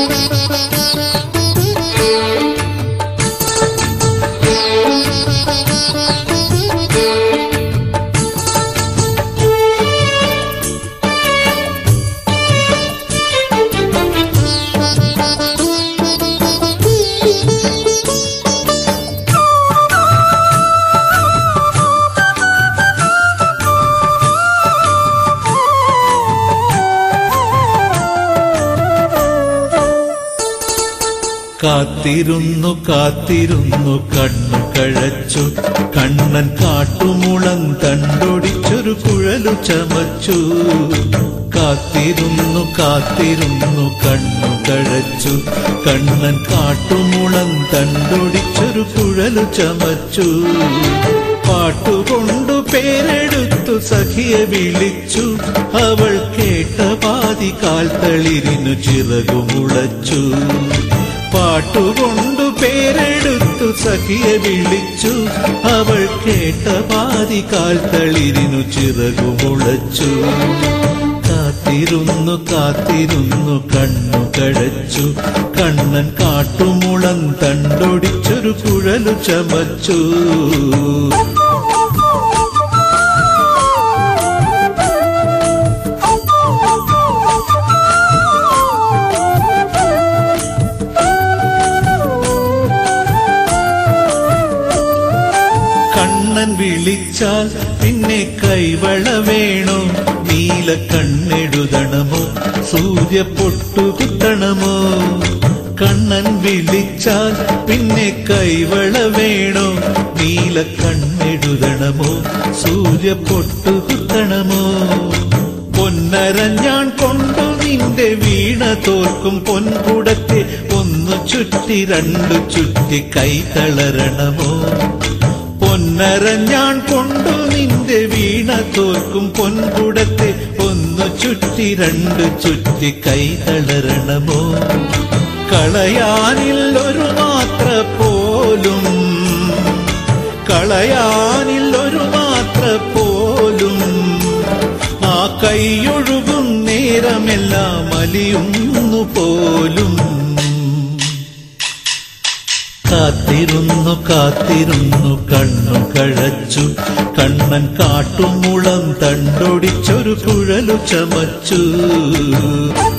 കാത്തിരുന്നു കാത്തിരുന്നു കണ്ണു കഴച്ചു കണ്ണൻ കാട്ടുമുളം തണ്ടൊടിച്ചൊരു കുഴലു ചമച്ചു കാത്തിരുന്നു കാത്തിരുന്നു കണ്ണു കഴച്ചു കണ്ണൻ കാട്ടുമുളം തണ്ടൊടിച്ചൊരു കുഴലു ചമച്ചു പാട്ടുകൊണ്ടു പേരെടുത്തു സഖിയെ വിളിച്ചു അവൾ കേട്ട പാതി കാൽ തളിരിനു ചിറകുമുളച്ചു പാട്ടുകൊണ്ടു പേരെടുത്തു സഖിയെ വിളിച്ചു അവൾ കേട്ട പാതി കാൽ തളിരിനു ചിറകുമുളച്ചു കാത്തിരുന്നു കാത്തിരുന്നു കണ്ണു കഴച്ചു കണ്ണൻ കാട്ടുമുളം തണ്ടൊടിച്ചൊരു കുഴലു ചമച്ചു കണ്ണൻ വിളിച്ചാൽ പിന്നെ കൈവള വേണോ നീല കണ്ണെഴുതണമോ സൂര്യ പൊട്ടുകുത്തണമോ കണ്ണൻ വിളിച്ചാൽ പിന്നെ കൈവള വേണോ നീല കണ്ണെഴുതണമോ സൂര്യ പൊട്ടുകുത്തണമോ പൊന്നരഞ്ഞാൻ കൊണ്ടു നിന്റെ വീണ തോൽക്കും പൊൻകുടത്തെ ഒന്നു ചുറ്റി രണ്ടു ചുറ്റി കൈ തളരണമോ പൊന്നരഞ്ഞാൻ കൊണ്ടു നിന്റെ വീണ തോൽക്കും പൊൻകുടത്തെ ഒന്നു ചുറ്റി രണ്ട് ചുറ്റി കൈ തളരണമോ കളയാനിൽ ഒരു മാത്ര പോലും കളയാനിൽ ഒരു മാത്ര പോലും ആ കൈയൊഴുകും നേരമെല്ലാം അലിയുന്നു പോലും കാത്തിരുന്നു കാത്തിരുന്നു കണ്ണു കഴച്ചു കണ്ണൻ കാട്ടുമുളം തണ്ടൊടിച്ചൊരു കുഴലു ചമച്ചു